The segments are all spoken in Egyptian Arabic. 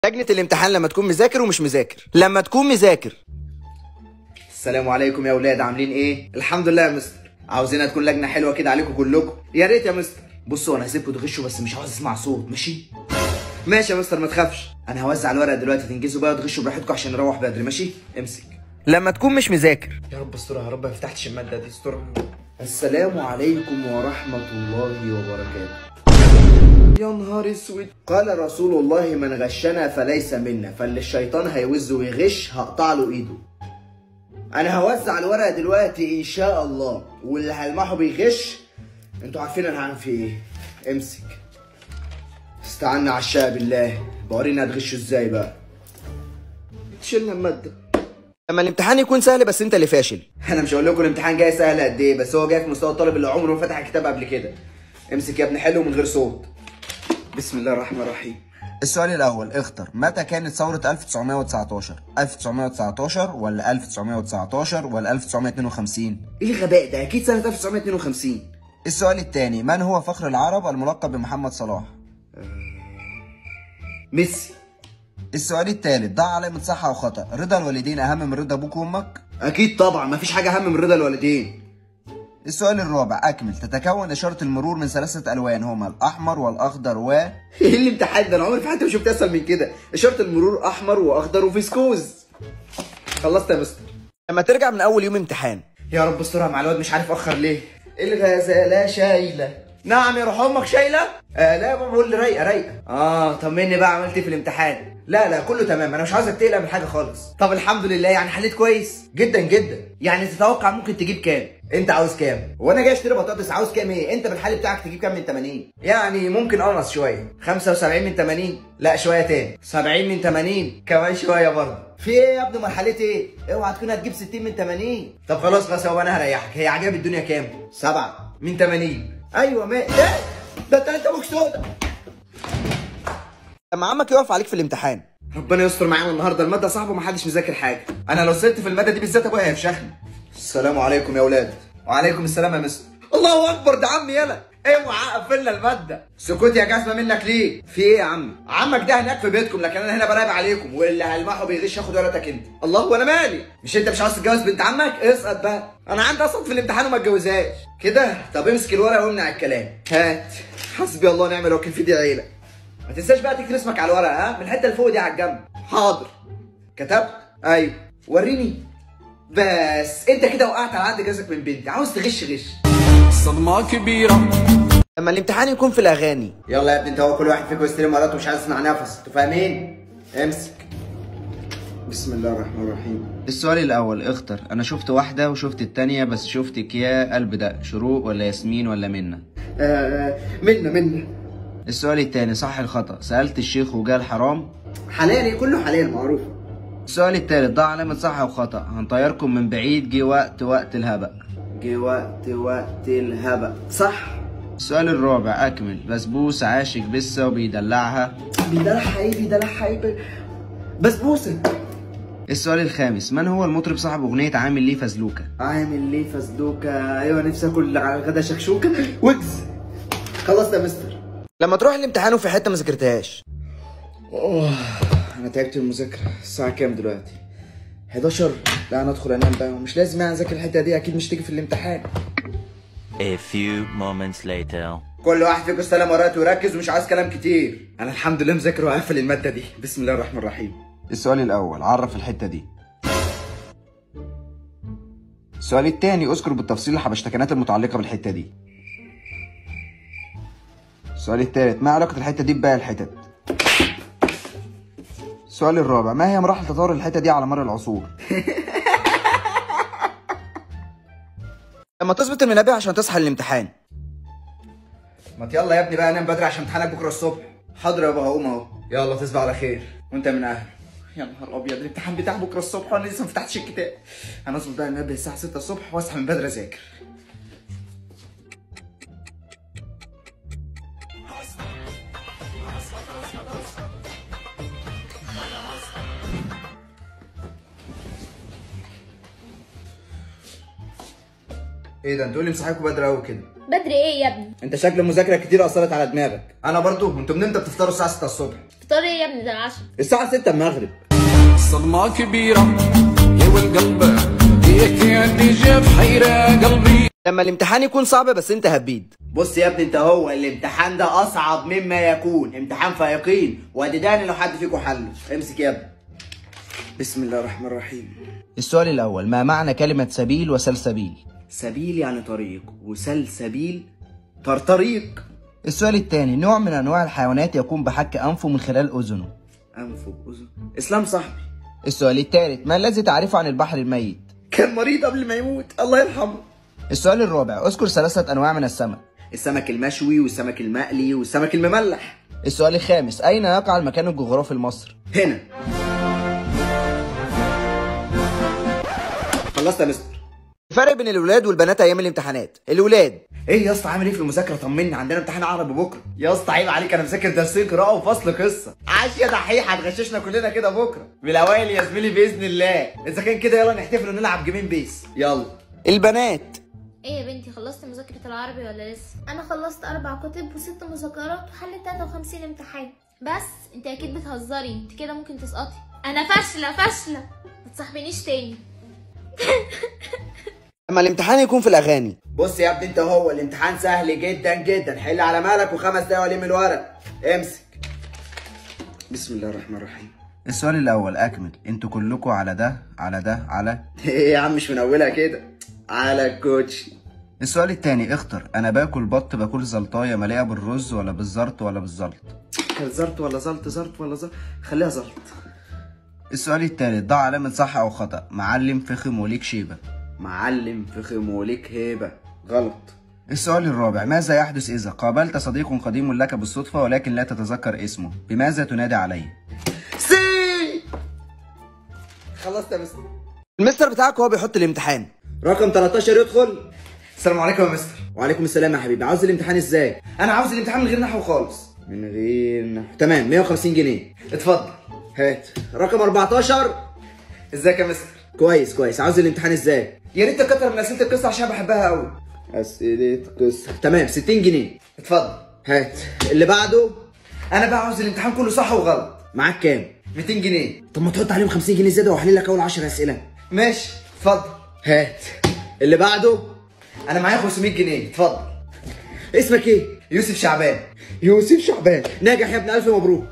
لجنة الامتحان لما تكون مذاكر ومش مذاكر لما تكون مذاكر السلام عليكم يا اولاد عاملين ايه الحمد لله يا مستر عاوزينها تكون لجنة حلوة كده عليكم كلكم يا ريت يا مستر بصوا انا هسيبكم تغشوا بس مش عاوز اسمع صوت ماشي ماشي يا مستر ما تخافش انا هوزع الورق دلوقتي تنجزوا بقى وتغشوا براحتكم عشان نروح بدري ماشي امسك لما تكون مش مذاكر يا رب استرها يا رب ما فتحتش المادة دي استرها السلام عليكم ورحمة الله وبركاته يا نهار اسود قال رسول الله من غشنا فليس منا فاللي الشيطان هيوز ويغش هقطع له ايده انا هوزع الورق دلوقتي ان شاء الله واللي هيلمحه بيغش انتوا عارفين انا هعمل فيه ايه امسك استعنا عشاء بالله بورينا هتغشوا ازاي بقى شلنا الماده لما الامتحان يكون سهل بس انت اللي فاشل انا مش هقول لكم الامتحان جاي سهل قد ايه بس هو جاي في مستوى الطالب اللي عمره ما فتح الكتاب قبل كده امسك يا ابني حلو من غير صوت بسم الله الرحمن الرحيم السؤال الأول اختر متى كانت ثورة 1919 1919 ولا 1919 ولا 1952 ايه الغباء ده اكيد سنة 1952 السؤال الثاني من هو فخر العرب الملقب بمحمد صلاح ميسي السؤال الثالث ضع علامة صح أو خطأ رضا الوالدين أهم من رضا أبوك وأمك أكيد طبعا مفيش حاجة أهم من رضا الوالدين السؤال الرابع أكمل تتكون إشارة المرور من ثلاثة ألوان هما الأحمر والأخضر و إيه الامتحان ده أنا عمري في حياتي ما شفت أسهل من كده إشارة المرور أحمر وأخضر وفيسكوز خلصت يا مستر لما ترجع من أول يوم امتحان يا رب استرها مع الواد مش عارف أخر ليه الغزالة شايلة نعم يا روح أمك شايلة؟ آه لا يا بابا قول لي رايقة رايقة اه طمني بقى عملت ايه في الامتحان لا لا كله تمام انا مش عاوزك تقلق من حاجه خالص طب الحمد لله يعني حليت كويس جدا جدا يعني تتوقع ممكن تجيب كام انت عاوز كام وانا جاي اشتري بطاطس عاوز كام ايه انت بالحل بتاعك تجيب كام من 80 يعني ممكن انقص شويه 75 من 80 لا شويه تاني 70 من 80 كمان شويه برضه في ايه يا ابني مرحلتي ايه اوعى تكون هتجيب 60 من 80 طب خلاص خلاص هو انا هريحك هي عجبت الدنيا كام 7 من 80 ايوه ما ده ده انت انت ابوك سودا لما عمك يقف عليك في الامتحان ربنا يستر معانا النهارده الماده صعبه ومحدش مذاكر حاجه انا لو سقطت في الماده دي بالذات ابويا هيفشخني السلام عليكم يا اولاد وعليكم السلام يا مستر الله اكبر ده عمي يلا اوعى قفلنا الماده سكوت يا جزمه منك ليه في ايه يا عم عمك ده هناك في بيتكم لكن انا هنا براقب عليكم واللي هيلمحه بيغش ياخد ورقتك انت الله وانا مالي مش انت مش عاوز تتجوز بنت عمك اسقط بقى انا عندي اصلا في الامتحان وما اتجوزهاش كده طب امسك الورقه وامنع الكلام هات حسبي الله ونعم الوكيل في دي عيله ما تنساش بقى تكتب اسمك على الورقه ها من الحته اللي فوق دي على الجنب حاضر كتبت ايوه وريني بس انت كده وقعت على عند جوزك من بنتي عاوز تغش غش صدمة كبيرة لما الامتحان يكون في الاغاني يلا يا ابني انت هو كل واحد فيكم يستلم ورقته ومش عايز يسمع نفس انتوا فاهمين امسك بسم الله الرحمن الرحيم السؤال الاول اختر انا شفت واحده وشفت التانية بس شفتك يا قلب ده شروق ولا ياسمين ولا منى آه منا منا السؤال التاني صح الخطا سالت الشيخ وجال حرام حلال كله حلال معروف السؤال التالت ضع علامة صح أو خطأ هنطيركم من بعيد جه وقت وقت الهبق جه وقت وقت الهبق صح السؤال الرابع أكمل بسبوس عاشق بسة وبيدلعها بيدلعها ايه بيدلعها ايه بسبوسه السؤال الخامس من هو المطرب صاحب أغنية عامل ليه فزلوكة عامل ليه فسدوكه ايوه نفسي اكل على الغدا شكشوكه وجز خلصت يا مستر لما تروح الامتحان وفي حتة ما ذاكرتهاش اوه انا تعبت من المذاكره الساعه كام دلوقتي 11 لا انا ادخل انام بقى ومش لازم يعني اذاكر الحته دي اكيد مش تيجي في الامتحان A few moments later. كل واحد فيكم استلم ورقته ويركز ومش عايز كلام كتير أنا الحمد لله مذاكر وقافل المادة دي بسم الله الرحمن الرحيم السؤال الأول عرف الحتة دي السؤال الثاني اذكر بالتفصيل الحبشتكنات المتعلقة بالحتة دي السؤال الثالث ما علاقة الحتة دي بباقي الحتت السؤال الرابع ما هي مراحل تطور الحتة دي على مر العصور لما تظبط المنبه عشان تصحى للامتحان ما يلا يا ابني بقى نام بدري عشان امتحانك بكره الصبح حاضر يابا هقوم اهو يلا تصبح على خير وانت من اهل يا نهار ابيض الامتحان بتاع بكره الصبح وانا لسه ما فتحتش الكتاب هنظبط بقى المنبه الساعه 6 الصبح واصحى من بدري اذاكر ايه ده انتوا لي مصحيكوا بدري قوي كده بدري ايه يا ابني انت شكل المذاكره كتير اثرت على دماغك انا برضو انتوا من امتى بتفطروا الساعه 6 الصبح فطار ايه يا ابني ده العشاء الساعه 6 المغرب صدمة كبيرة يا والقلب هيك اللي جاب حيرة قلبي لما الامتحان يكون صعب بس انت هبيد بص يا ابني انت هو الامتحان ده اصعب مما يكون امتحان فيقين وادداني لو حد فيكم حله امسك يا ابني بسم الله الرحمن الرحيم السؤال الاول ما معنى كلمه سبيل وسلسبيل سبيل يعني طريق وسلسبيل طرطريق السؤال الثاني نوع من انواع الحيوانات يقوم بحك انفه من خلال اذنه انفه اذن اسلام صاحبي السؤال الثالث ما الذي تعرفه عن البحر الميت كان مريض قبل ما يموت الله يرحمه السؤال الرابع اذكر ثلاثه انواع من السمك السمك المشوي والسمك المقلي والسمك المملح السؤال الخامس اين يقع المكان الجغرافي لمصر هنا خلصت يا مستر الفرق بين الولاد والبنات ايام الامتحانات الولاد ايه يا اسطى عامل ايه في المذاكره طمني عندنا امتحان عربي بكره يا اسطى عيب عليك انا مذاكر درسين قراءه وفصل قصه عاش يا دحيح هتغششنا كلنا كده بكره بالاوائل يا زميلي باذن الله اذا كان كده يلا نحتفل ونلعب جيمين بيس يلا البنات ايه يا بنتي خلصتي مذاكرة العربي ولا لسه؟ انا خلصت اربع كتب وست مذكرات وحلت 53 امتحان بس انت اكيد بتهزري انت كده ممكن تسقطي انا فاشلة فاشلة ما تصاحبينيش تاني اما الامتحان يكون في الاغاني بص يا ابني انت هو الامتحان سهل جدا جدا حل على مالك وخمس دقايق والم الورق امسك بسم الله الرحمن الرحيم السؤال الاول اكمل انتوا كلكم على ده على ده على ايه يا عم مش من اولها كده على الكوتشي السؤال الثاني اختر انا باكل بط باكل زلطايه مليئه بالرز ولا بالزرط ولا بالزلط كان زرط ولا زلط زرط ولا زلط خليها زلط السؤال الثالث ضع علامه صح او خطا معلم فخم وليك شيبه معلم فخم وليك هيبه غلط السؤال الرابع ماذا يحدث إذا قابلت صديق قديم لك بالصدفة ولكن لا تتذكر اسمه بماذا تنادي عليه سي خلصت يا مستر المستر بتاعك هو بيحط الامتحان رقم 13 يدخل السلام عليكم يا مستر وعليكم السلام يا حبيبي عاوز الامتحان ازاي انا عاوز الامتحان من غير نحو خالص من غير نحو تمام 150 جنيه اتفضل هات رقم 14 ازيك يا مستر كويس كويس عاوز الامتحان ازاي يا ريت تكتر من اسئله القصه عشان بحبها قوي اسئله قصه تمام 60 جنيه اتفضل هات اللي بعده انا بقى عاوز الامتحان كله صح وغلط معاك كام 200 جنيه طب ما تحط عليهم 50 جنيه زياده واحلل لك اول 10 اسئله ماشي اتفضل هات اللي بعده انا معايا 500 جنيه اتفضل اسمك ايه يوسف شعبان يوسف شعبان ناجح يا ابن الف مبروك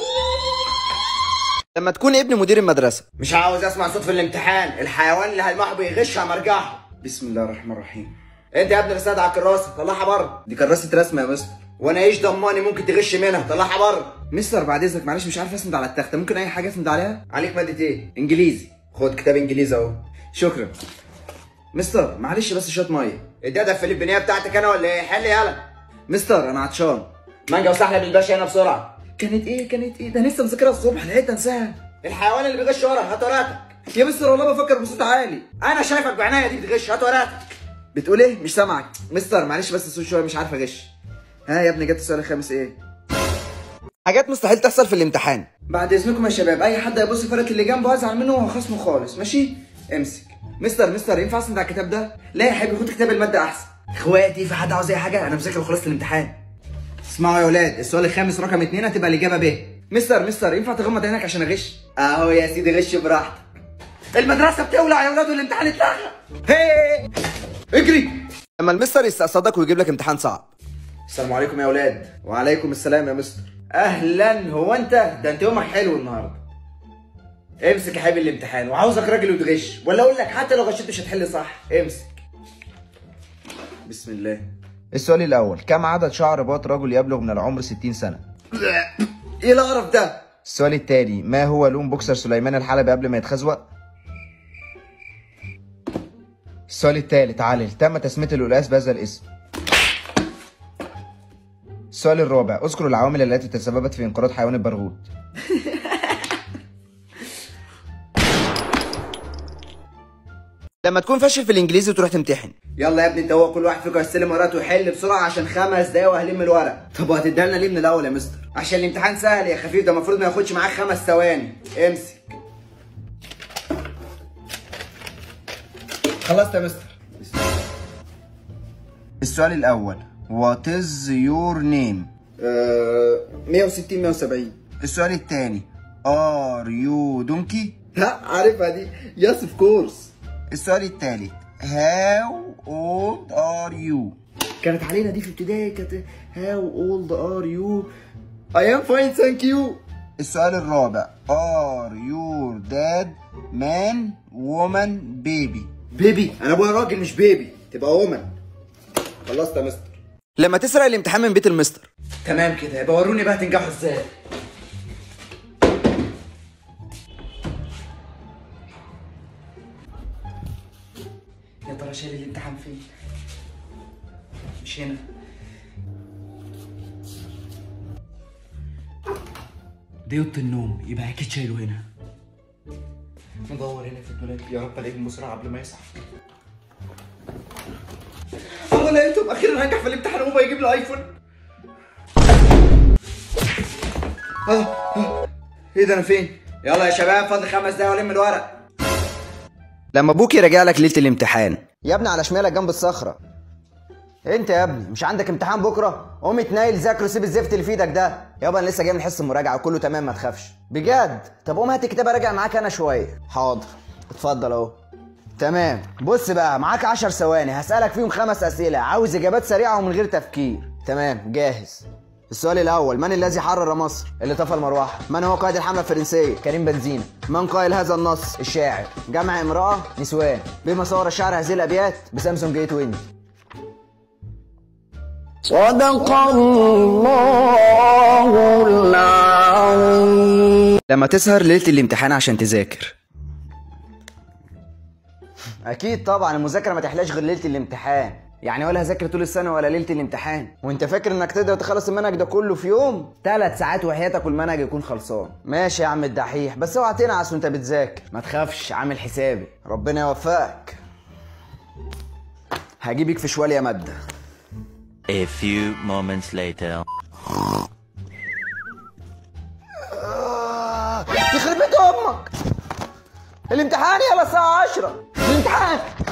لما تكون ابن مدير المدرسة مش عاوز اسمع صوت في الامتحان الحيوان اللي هيلمحه بيغش همرجعه بسم الله الرحمن الرحيم انت يا ابني رسالة على الكراسة طلعها بره دي كراسه رسم يا مستر وانا ايش ضماني ممكن تغش منها طلعها بره مستر بعد اذنك معلش مش عارف اسند على التخته ممكن اي حاجه اسند عليها عليك مادة ايه انجليزي خد كتاب انجليزي اهو شكرا مستر معلش بس شويه ميه اديها ده الفلبينية بتاعتك انا ولا ايه حل يالا مستر انا عطشان مانجا وسحلة بالباشا هنا بسرعة كانت ايه كانت ايه ده أنا لسه مذاكرها الصبح لقيت انساها الحيوان اللي بيغش ورا هات ورقتك يا مستر والله بفكر بصوت عالي انا شايفك بعناية دي بتغش هات ورقتك بتقول ايه مش سامعك مستر معلش بس الصوت شويه مش عارف اغش ها يا ابني جت السؤال الخامس ايه حاجات مستحيل تحصل في الامتحان بعد اذنكم يا شباب اي حد هيبص في الفرق اللي جنبه هزعل منه وهخصمه خالص ماشي امسك مستر مستر ينفع اسند على الكتاب ده لا يا حبيبي خد كتاب الماده احسن اخواتي في حد عاوز اي حاجة انا مذاكر وخلصت الامتحان اسمعوا يا ولاد السؤال الخامس رقم اتنين هتبقى الاجابه ب مستر مستر ينفع تغمض عينك عشان اغش اهو يا سيدي غش براحتك المدرسة بتولع يا ولاد والامتحان اتلغى هي اجري لما المستر يستقصدك ويجيب لك امتحان صعب السلام عليكم يا ولاد وعليكم السلام يا مستر اهلا هو انت ده انت يومك حلو النهارده امسك يا حبيبي الامتحان وعاوزك راجل وتغش ولا اقول لك حتى لو غشيت مش هتحل صح امسك بسم الله السؤال الاول كم عدد شعر باط رجل يبلغ من العمر 60 سنه ايه القرف ده السؤال التالي ما هو لون بوكسر سليمان الحلبي قبل ما يتخزوق السؤال الثالث علل تم تسمية القلقاس بهذا الاسم السؤال الرابع اذكر العوامل التي تسببت في انقراض حيوان البرغوث لما تكون فاشل في الانجليزي وتروح تمتحن يلا يا ابني انت هو كل واحد فيكم هيستلم ورقته ويحل بسرعه عشان خمس دقايق وهلم الورق طب وهتديها لنا ليه من الاول يا مستر عشان الامتحان سهل يا خفيف ده المفروض ما ياخدش معاك خمس ثواني امسك خلصت يا مستر السؤال الاول What is your name آه 160 170 السؤال الثاني Are you donkey لا عارفها دي يس اوف كورس السؤال الثالث How old are you كانت علينا دي في ابتدائي كانت هاو اولد ار يو اي ام فاين ثانك يو السؤال الرابع Are your dad man woman baby بيبي انا ابويا راجل مش بيبي تبقى وومن خلصت يا مستر لما تسرق الامتحان من بيت المستر تمام كده يبقى وروني بقى تنجحوا ازاي يا ترى شايل الامتحان فين مش هنا دي اوضه النوم يبقى اكيد شايله هنا ندور هنا في الدولاب يا رب الاقيهم بسرعه قبل ما يصحى اه لقيتهم اخيرا هنجح في الامتحان وهو يجيب لي ايفون اه اه ايه ده انا فين؟ يلا يا شباب فاضل خمس دقايق والم الورق لما ابوك يراجع لك ليله الامتحان يا ابني على شمالك جنب الصخره انت يا ابني مش عندك امتحان بكره قوم اتنايل ذاكر وسيب الزفت اللي في ايدك ده يابا انا لسه جاي من حصه المراجعه وكله تمام ما تخافش بجد طب قوم هات الكتاب اراجع معاك انا شويه حاضر اتفضل اهو تمام بص بقى معاك 10 ثواني هسالك فيهم خمس اسئله عاوز اجابات سريعه ومن غير تفكير تمام جاهز السؤال الاول من الذي حرر مصر اللي طفى المروحه من هو قائد الحمله الفرنسيه كريم بنزينه من قائل هذا النص الشاعر جمع امراه نسوان بما صور الشعر هذه الابيات بسامسونج جيت ويند لما تسهر ليله الامتحان عشان تذاكر اكيد طبعا المذاكره ما تحلاش غير ليله الامتحان يعني ولا هذاكر طول السنه ولا ليله الامتحان وانت فاكر انك تقدر تخلص المنهج ده كله في يوم ثلاث ساعات وحياتك والمنهج يكون خلصان ماشي يا عم الدحيح بس اوعى تنعس وانت بتذاكر ما تخافش عامل حسابي ربنا يوفقك هجيبك في شوال يا ماده A few moments later. يخرب بيت امك الامتحان يلا الساعه 10 الامتحان